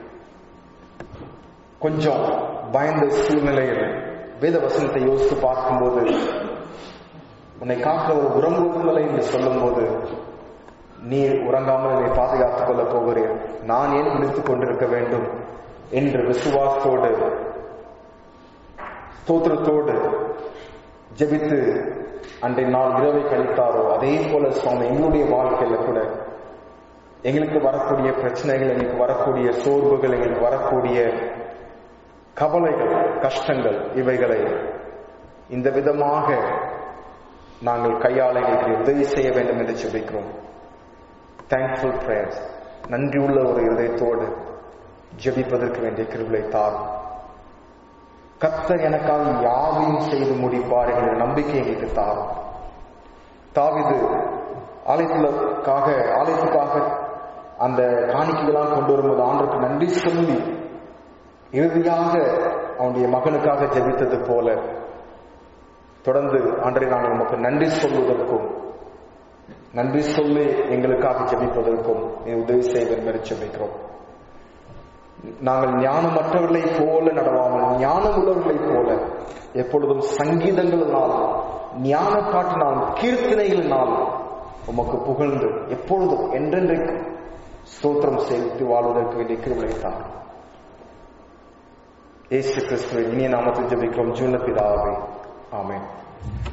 கொஞ்சம் பயந்த சூழ்நிலையில் வேத வசனத்தை யோசித்து பார்க்கும்போது உன்னை காக்கிறவர் உறங்குவதில்லை என்று சொல்லும்போது நீ உறங்காமல் என்னை பாதுகாத்துக் கொள்ளப் போகிறேன் நான் ஏன் விழித்துக் கொண்டிருக்க வேண்டும் என்று விசுவாசத்தோடு ஸ்தோத்திரத்தோடு ஜெபித்து அன்றைய நாள் இரவை கழித்தாரோ அதே போல சுவாமி எங்களுடைய வாழ்க்கையில கூட எங்களுக்கு வரக்கூடிய பிரச்சனைகள் எங்களுக்கு வரக்கூடிய சோர்வுகள் எங்களுக்கு வரக்கூடிய கவலைகள் கஷ்டங்கள் இவைகளை இந்த விதமாக நாங்கள் கையாள எங்களுக்கு உதவி செய்ய வேண்டும் என்று ஜெபிக்கிறோம் தேங்க்ஃபுல் பிரேயர்ஸ் நன்றியுள்ள ஒரு இதயத்தோடு ஜெபிப்பதற்கு வேண்டிய கிருவிலை தாரும் கத்தர் எனக்காக யாவையும் செய்து முடிப்பார் என்ற நம்பிக்கை எங்களுக்கு தாரும் தாவிது ஆலயத்துக்காக ஆலயத்துக்காக அந்த காணிக்கைகளாம் கொண்டு வரும்போது ஆண்டுக்கு நன்றி சொல்லி இறுதியாக அவனுடைய மகனுக்காக ஜெபித்தது போல தொடர்ந்து ஆண்டரை நாங்கள் நமக்கு நன்றி சொல்வதற்கும் நன்றி சொல்லி எங்களுக்காக ஜெபிப்பதற்கும் நீ உதவி செய்வேன் என்று ஜெபிக்கிறோம் நாங்கள் ஞானமற்றவர்களை போல நடவாமல் ஞானம் உள்ளவர்களைப் போல எப்பொழுதும் சங்கீதங்களினாலும் ஞான பாட்டினாலும் கீர்த்தனைகளினாலும் உமக்கு புகழ்ந்து எப்பொழுதும் என்றென்றைக்கும் ஸ்தோத்திரம் செய்து வாழ்வதற்கு வேண்டிய கிருபைத்தான் இயேசு கிறிஸ்துவின் இனிய நாமத்தில் ஜெபிக்கிறோம் ஜூன பிதாவே ஆமென்